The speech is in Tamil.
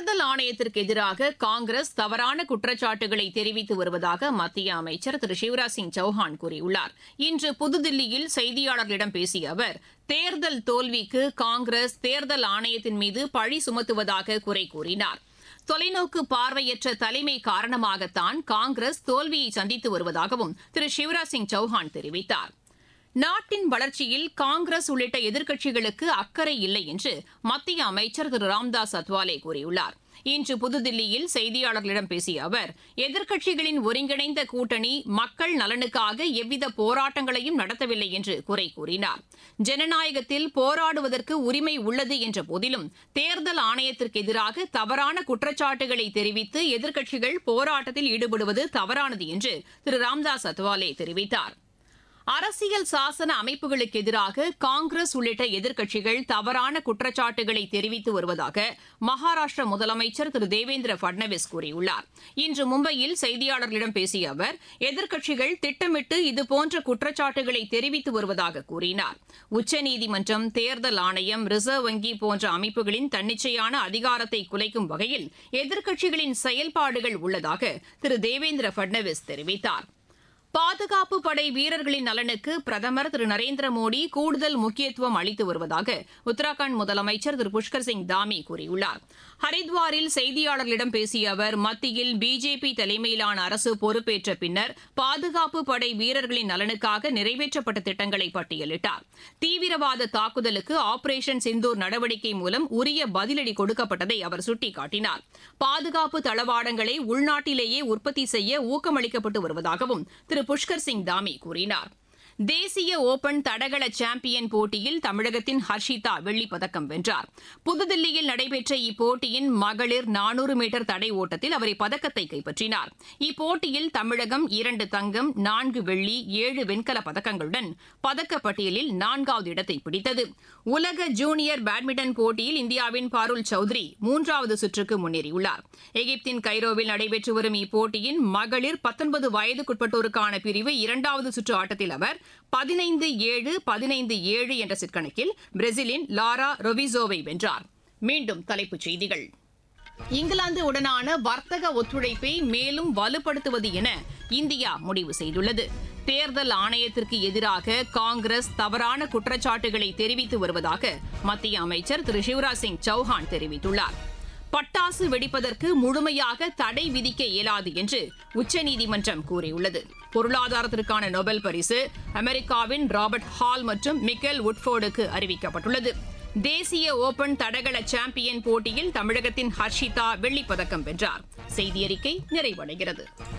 தேர்தல் ஆணையத்திற்கு எதிராக காங்கிரஸ் தவறான குற்றச்சாட்டுகளை தெரிவித்து வருவதாக மத்திய அமைச்சர் திரு சிவராஜ் சிங் சௌஹான் கூறியுள்ளார் இன்று புதுதில்லியில் செய்தியாளர்களிடம் பேசிய அவர் தேர்தல் தோல்விக்கு காங்கிரஸ் தேர்தல் ஆணையத்தின் மீது பழி சுமத்துவதாக குறை கூறினார் தொலைநோக்கு பார்வையற்ற தலைமை காரணமாகத்தான் காங்கிரஸ் தோல்வியை சந்தித்து வருவதாகவும் திரு சிவராஜ் சிங் சௌஹான் தெரிவித்தார் நாட்டின் வளர்ச்சியில் காங்கிரஸ் உள்ளிட்ட எதிர்க்கட்சிகளுக்கு அக்கறை இல்லை என்று மத்திய அமைச்சர் திரு ராம்தாஸ் அத்வாலே கூறியுள்ளார் இன்று புதுதில்லியில் செய்தியாளர்களிடம் பேசிய அவர் எதிர்க்கட்சிகளின் ஒருங்கிணைந்த கூட்டணி மக்கள் நலனுக்காக எவ்வித போராட்டங்களையும் நடத்தவில்லை என்று குறை கூறினார் ஜனநாயகத்தில் போராடுவதற்கு உரிமை உள்ளது என்ற போதிலும் தேர்தல் ஆணையத்திற்கு எதிராக தவறான குற்றச்சாட்டுகளை தெரிவித்து எதிர்க்கட்சிகள் போராட்டத்தில் ஈடுபடுவது தவறானது என்று திரு ராம்தாஸ் அத்வாலே தெரிவித்தார் அரசியல் சாசன அமைப்புகளுக்கு எதிராக காங்கிரஸ் உள்ளிட்ட எதிர்க்கட்சிகள் தவறான குற்றச்சாட்டுகளை தெரிவித்து வருவதாக மகாராஷ்டிர முதலமைச்சர் திரு தேவேந்திர பட்னவிஸ் கூறியுள்ளார் இன்று மும்பையில் செய்தியாளர்களிடம் பேசிய அவர் எதிர்க்கட்சிகள் திட்டமிட்டு இதுபோன்ற குற்றச்சாட்டுகளை தெரிவித்து வருவதாக கூறினார் உச்சநீதிமன்றம் தேர்தல் ஆணையம் ரிசர்வ் வங்கி போன்ற அமைப்புகளின் தன்னிச்சையான அதிகாரத்தை குலைக்கும் வகையில் எதிர்க்கட்சிகளின் செயல்பாடுகள் உள்ளதாக திரு தேவேந்திர பட்னவிஸ் தெரிவித்தார் பாதுகாப்பு படை வீரர்களின் நலனுக்கு பிரதமர் திரு நரேந்திர மோடி கூடுதல் முக்கியத்துவம் அளித்து வருவதாக உத்தராகண்ட் முதலமைச்சர் திரு புஷ்கர் சிங் தாமி கூறியுள்ளார் ஹரித்வாரில் செய்தியாளர்களிடம் பேசிய அவர் மத்தியில் பிஜேபி தலைமையிலான அரசு பொறுப்பேற்ற பின்னர் பாதுகாப்பு படை வீரர்களின் நலனுக்காக நிறைவேற்றப்பட்ட திட்டங்களை பட்டியலிட்டார் தீவிரவாத தாக்குதலுக்கு ஆபரேஷன் சிந்தூர் நடவடிக்கை மூலம் உரிய பதிலடி கொடுக்கப்பட்டதை அவர் சுட்டிக்காட்டினார் பாதுகாப்பு தளவாடங்களை உள்நாட்டிலேயே உற்பத்தி செய்ய ஊக்கமளிக்கப்பட்டு வருவதாகவும் திரு புஷ்கர் சிங் தாமி கூறினார் தேசிய ஓபன் தடகள சாம்பியன் போட்டியில் தமிழகத்தின் ஹர்ஷிதா வெள்ளிப் பதக்கம் வென்றார் புதுதில்லியில் நடைபெற்ற இப்போட்டியின் மகளிர் நானூறு மீட்டர் தடை ஓட்டத்தில் அவர் இப்பதக்கத்தை கைப்பற்றினார் இப்போட்டியில் தமிழகம் இரண்டு தங்கம் நான்கு வெள்ளி ஏழு வெண்கல பதக்கங்களுடன் பதக்கப்பட்டியலில் நான்காவது இடத்தை பிடித்தது உலக ஜூனியர் பேட்மிண்டன் போட்டியில் இந்தியாவின் பாருல் சௌத்ரி மூன்றாவது சுற்றுக்கு முன்னேறியுள்ளார் எகிப்தின் கைரோவில் நடைபெற்று வரும் இப்போட்டியின் மகளிர் பத்தொன்பது வயதுக்குட்பட்டோருக்கான பிரிவு இரண்டாவது சுற்று ஆட்டத்தில் அவர் பதினைந்து ஏழு பதினைந்து ஏழு என்ற சிற்கணக்கில் பிரேசிலின் லாரா ரொவிசோவை வென்றார் மீண்டும் தலைப்புச் செய்திகள் இங்கிலாந்து உடனான வர்த்தக ஒத்துழைப்பை மேலும் வலுப்படுத்துவது என இந்தியா முடிவு செய்துள்ளது தேர்தல் ஆணையத்திற்கு எதிராக காங்கிரஸ் தவறான குற்றச்சாட்டுகளை தெரிவித்து வருவதாக மத்திய அமைச்சர் திரு சிவராஜ் சிங் சௌஹான் தெரிவித்துள்ளார் பட்டாசு வெடிப்பதற்கு முழுமையாக தடை விதிக்க இயலாது என்று உச்சநீதிமன்றம் கூறியுள்ளது பொருளாதாரத்திற்கான நோபல் பரிசு அமெரிக்காவின் ராபர்ட் ஹால் மற்றும் மிக்கேல் உட்ஃபோர்டுக்கு அறிவிக்கப்பட்டுள்ளது தேசிய ஓபன் தடகள சாம்பியன் போட்டியில் தமிழகத்தின் ஹர்ஷிதா வெள்ளிப் பதக்கம் வென்றார் செய்தியறிக்கை நிறைவடைகிறது